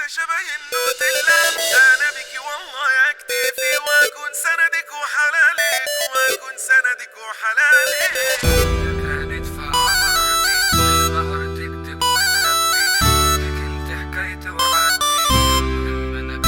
شبه النوتيلا انا بك والله اكتفي واكون سندك وحلالك واكون سندك وحلالك كانت في عمرتي البحر تكتب وتخبي لك انت حكايتي وعدي لما انا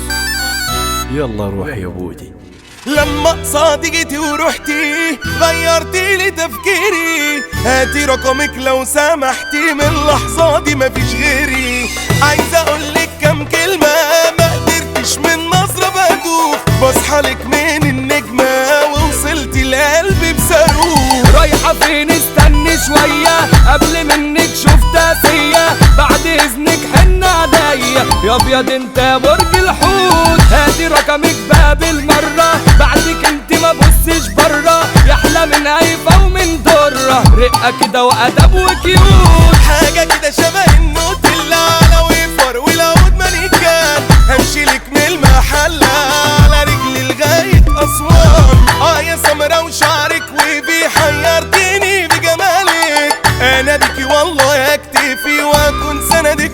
بمبسوط يلا روح يا بودي لما قصادي جيتي ورحتي غيرتي لي تفكيري هاتي رقمك لو سمحتي من اللحظة دي مفيش غيري عايز اقولك كام كلمة ما قدرتش من نظرة بدوخ بصحى لك من النجمة ووصلتي لقلبي بصاروخ رايحة فين استني شوية قبل منك شفتها فيا بعد اذنك حن عليا يا ابيض انت يا برج الحوت هاتي رقمك بقى بالمرة بعدك انت ما بصش برا يحلى من هيفا ومن درة رقة كده وادب وكيوت حاجة كده شبه النوتيلا على ويفر والعود مانيكان همشي لك من المحلة على رجلي لغاية أسوان اه يا سمرة وشعرك وبي حيرتيني بجمالك أنا بيكي والله اكتفي وأكون سندك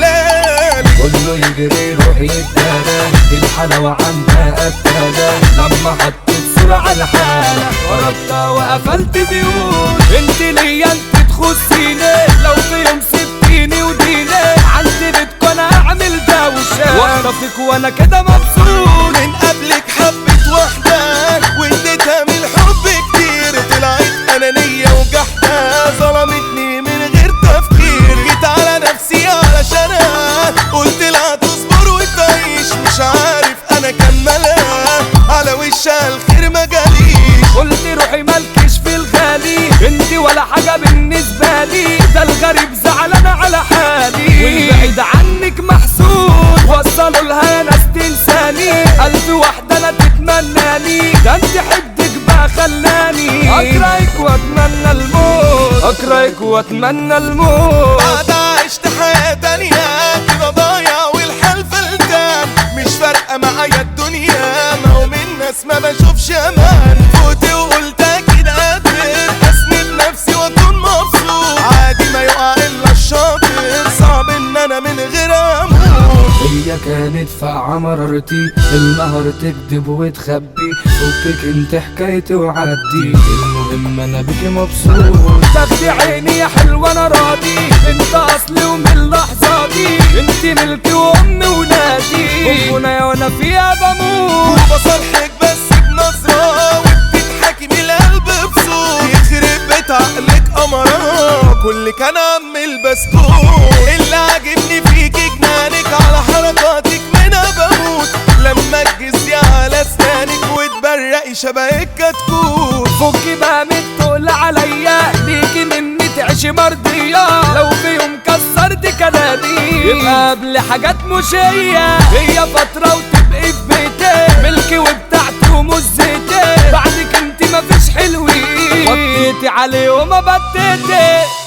وحلالك كله يجري روح يتدارى دي الحلاوة عندها قتالة لما حطيت صورة على حالة ضربتها وقفلت بيوت انت ليا انت تخصيني لو في يوم سبتيني وديني عندي بيتكم انا اعمل دوشة واخطفك وانا كده مبسوط من قبلك حبت واحدة واديتها من الحب كتير طلعت أنانية وجحدة ظلمتني من غير تفكير جيت على نفسي علشانها قلت لها تصبر وتعيش مش عارف أنا كملها على وشها الخير ما جاليش قلت روحي مالكش في الغالي انت ولا حاجة بالنسبة لي ده الغريب زعلان على حالي والبعيد عنك محسود وصلوا لها يا ناس تنساني ألف واحدة أنا تتمناني ده انت حدك بقى خلاني أكرهك وأتمنى الموت أكرهك وأتمنى الموت بعد عشت حياة تانية كده ضايع والحال فلتان مش فارقة معايا الدنيا ما هو من ناس ما بشوفش امان فوت وقلت اكيد قادر اسند نفسي واكون مبسوط عادي ما يقع الا الشاطر صعب ان انا من غير اموت هي كانت فقعة مررتي النهر تكذب وتخبي فكك انت حكايتي وعدي المهم انا بيكي مبسوط تاخدي عيني يا حلوة انا راضي انت اصلي ومن اللحظة دي انت ملكي وام ولادي حبنا يا وانا فيها بموت وبصرحك بس بنظرة وبتضحكي من القلب بصوت يخرب بيت عقلك قمرة كلك انا عم البسكوت اللي عاجبني فيكي جنانك على حركاتك منها بموت لما تجزي على اسنانك وتبرقي شبه الكتكوت فكي بقى من التقل عليا ليكي مني تعيشي مرضية لو في يوم كسرت كلامي يبقى قبل حاجات مش هي هي فترة وتبقي في بيتي ملكي وبتاعتي ومش زيتي بعدك انت مفيش حلوين حطيتي عليه وما بتيتي